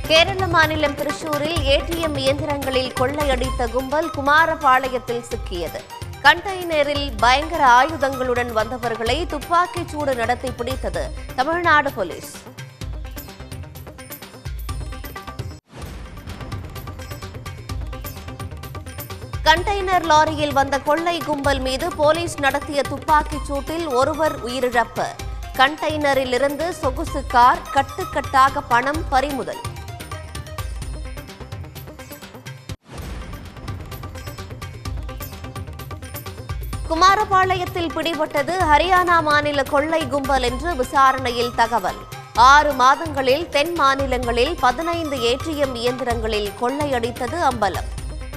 கேரள மாநிலம் திருச்சூரில் ஏடிஎம் இயந்திரங்களில் கொள்ளையடித்த கும்பல் குமாரபாளையத்தில் சிக்கியது கண்டெய்னரில் பயங்கர ஆயுதங்களுடன் வந்தவர்களை துப்பாக்கிச் சூடு நடத்தி பிடித்தது தமிழ்நாடு போலீஸ் கண்டெய்னர் லாரியில் வந்த கொள்ளை கும்பல் மீது போலீஸ் நடத்திய துப்பாக்கிச் சூட்டில் ஒருவர் உயிரிழப்பு கண்டெய்னரில் இருந்து சொகுசு கார் கட்டுக்கட்டாக பணம் பறிமுதல் குமாரபாளையத்தில் பிடிபட்டது ஹரியானா மாநில கொள்ளை கும்பல் என்று விசாரணையில் தகவல் ஆறு மாதங்களில் தென் மாநிலங்களில் பதினைந்து ஏடிஎம் இயந்திரங்களில் கொள்ளையடித்தது அம்பலம்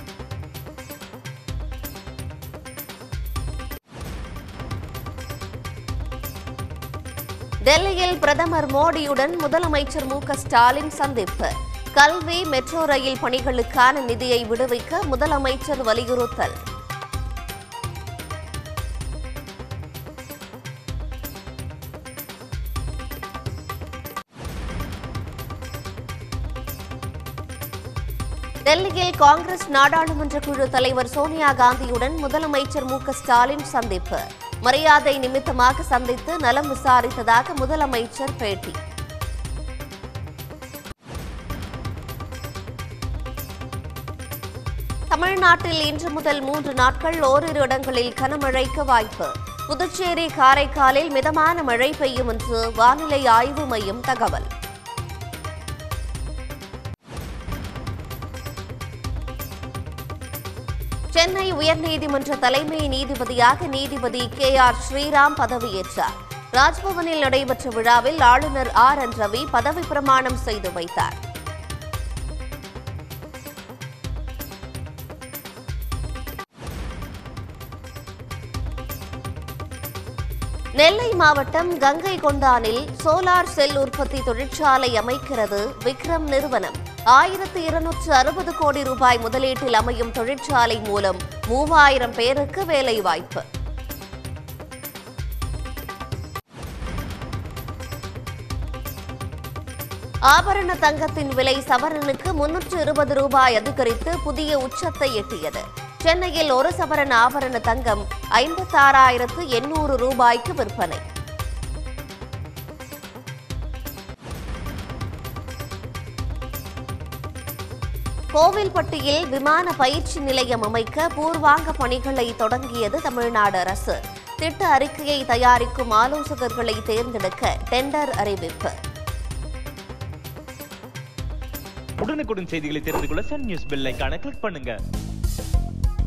டெல்லியில் பிரதமர் மோடியுடன் முதலமைச்சர் மு க ஸ்டாலின் சந்திப்பு கல்வி மெட்ரோ ரயில் பணிகளுக்கான நிதியை விடுவிக்க முதலமைச்சர் வலியுறுத்தல் டெல்லியில் காங்கிரஸ் நாடாளுமன்ற குழு தலைவர் சோனியா காந்தியுடன் முதலமைச்சர் மு க ஸ்டாலின் சந்திப்பு மரியாதை நிமித்தமாக சந்தித்து நலம் விசாரித்ததாக முதலமைச்சர் பேட்டி தமிழ்நாட்டில் இன்று முதல் மூன்று நாட்கள் ஓரிரு இடங்களில் கனமழைக்கு வாய்ப்பு புதுச்சேரி காரைக்காலில் மிதமான மழை பெய்யும் என்று வானிலை ஆய்வு மையம் தகவல் சென்னை உயர்நீதிமன்ற தலைமை நீதிபதியாக நீதிபதி கே ஆர் ஸ்ரீராம் பதவியேற்றார் ராஜ்பவனில் நடைபெற்ற விழாவில் ஆளுநர் ஆர் என் ரவி பதவி பிரமாணம் செய்து வைத்தார் நெல்லை மாவட்டம் கங்கை கொண்டானில் சோலார் செல் உற்பத்தி தொழிற்சாலை அமைக்கிறது விக்ரம் நிறுவனம் ஆயிரத்து இருநூற்று அறுபது கோடி ரூபாய் முதலீட்டில் அமையும் தொழிற்சாலை மூலம் மூவாயிரம் பேருக்கு வேலைவாய்ப்பு ஆபரண தங்கத்தின் விலை சவரனுக்கு முன்னூற்று இருபது ரூபாய் அதிகரித்து புதிய உச்சத்தை எட்டியது சென்னையில் ஒரு சவரன் ஆபரண தங்கம் ஐம்பத்தாறாயிரத்து எண்ணூறு ரூபாய்க்கு விற்பனை கோவில்பட்டியில் விமான பயிற்சி நிலையம் அமைக்க பூர்வாங்க பணிகளை தொடங்கியது தமிழ்நாடு அரசு திட்ட அறிக்கையை தயாரிக்கும் ஆலோசகர்களை தேர்ந்தெடுக்க டெண்டர் அறிவிப்பு உடனுக்குடன் செய்திகளை தெரிந்து கொள்ள சன் நியூஸ் பெல் ஐகானை கிளிக் பண்ணுங்க